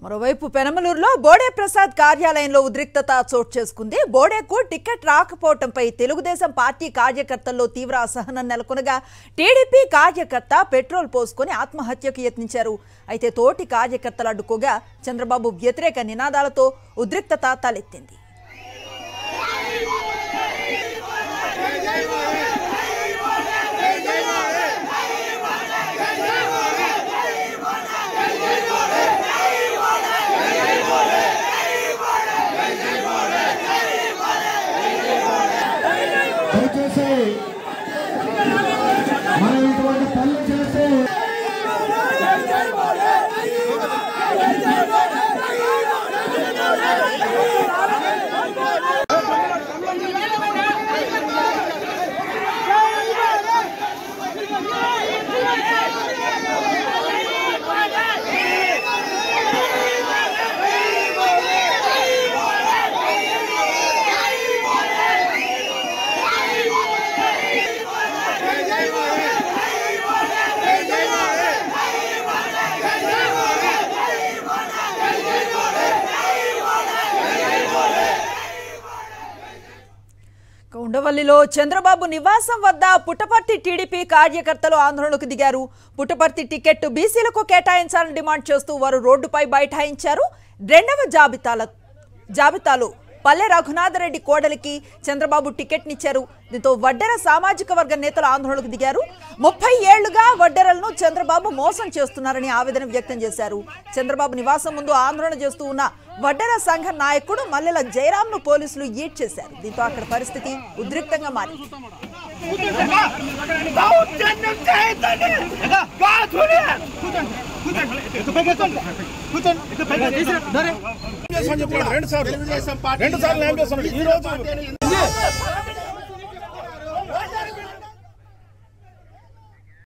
మరోవైపు పెనమలూరులో బోడే ప్రసాద్ కార్యాలయంలో ఉద్రిక్తత చోటు చేసుకుంది బోడేకు టికెట్ రాకపోవడంపై తెలుగుదేశం పార్టీ కార్యకర్తల్లో తీవ్ర అసహనం నెలకొనగా టీడీపీ కార్యకర్త పెట్రోల్ పోసుకొని ఆత్మహత్యకు యత్నించారు అయితే తోటి కార్యకర్తలు అడ్డుకోగా చంద్రబాబు వ్యతిరేక నినాదాలతో ఉద్రిక్తత తలెత్తింది దయచేసి మనం ఇటువంటి పనులు చేస్తే ఉండవల్లిలో చంద్రబాబు నివాసం వద్ద పుట్టపర్తి టీడీపీ కార్యకర్తలు ఆందోళనకు దిగారు పుట్టపర్తి టికెట్ బీసీలకు కేటాయించాలని డిమాండ్ చేస్తూ వారు రోడ్డుపై బైఠాయించారు రెండవ జాబితాల జాబితాలో పల్లె రఘునాథరెడ్డి కోడలికి చంద్రబాబు టికెట్నిచ్చారు దీంతో వడ్డెర సామాజిక వర్గ నేతలు ఆందోళనకు దిగారు ముప్పై ఏళ్లుగా వడ్డెరలను చంద్రబాబు మోసం చేస్తున్నారని ఆవేదన వ్యక్తం చేశారు చంద్రబాబు నివాసం ముందు ఆందోళన చేస్తూ ఉన్న వడ్డెర సంఘ నాయకుడు మల్లెల జయరాంను పోలీసులు ఈడ్ చేశారు దీంతో అక్కడ పరిస్థితి ఉద్రిక్తంగా మారింది రెండు సార్లు రెండు సార్లు న్యాయం చేస్తున్నాడు ఈ రోజు